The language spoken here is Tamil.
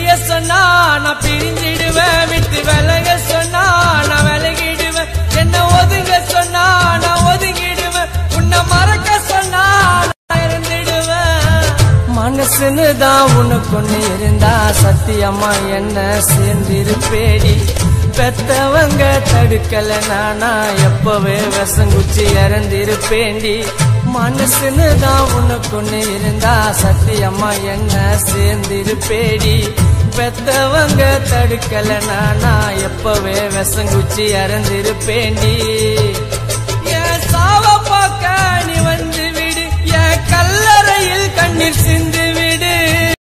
பிரிய சொன்னா நான் பிரிஞ்சிடுவேன் விட்டு விலக சொன்னா நான் விலகிடுவேன் என்ன ஒதுங்க சொன்னா நான் ஒதுங்கிடுவேன் உன்னை மறக்க சொன்னா நான் இருந்துடுவேன் மனசுன்னு தான் உனக்கு ஒண்ணு இருந்தா சத்தியமா என்ன சேர்ந்திருப்பேடி பெத்தவங்க தடுக்கல நானா எப்பவே விஷங்குச்சி இறந்திருப்பேண்டி மனசுன்னு தான் உனக்கு ஒண்ணு இருந்தா சத்தியமா என்ன சேர்ந்திருப்பேடி பெத்தவங்க தடுக்கல நானா எப்பவே விஷங்குச்சி இறந்திருப்பேண்டி என் சாவ பார்க்க நீ வந்து விடு என் கல்லறையில் கண்ணீர் சிந்து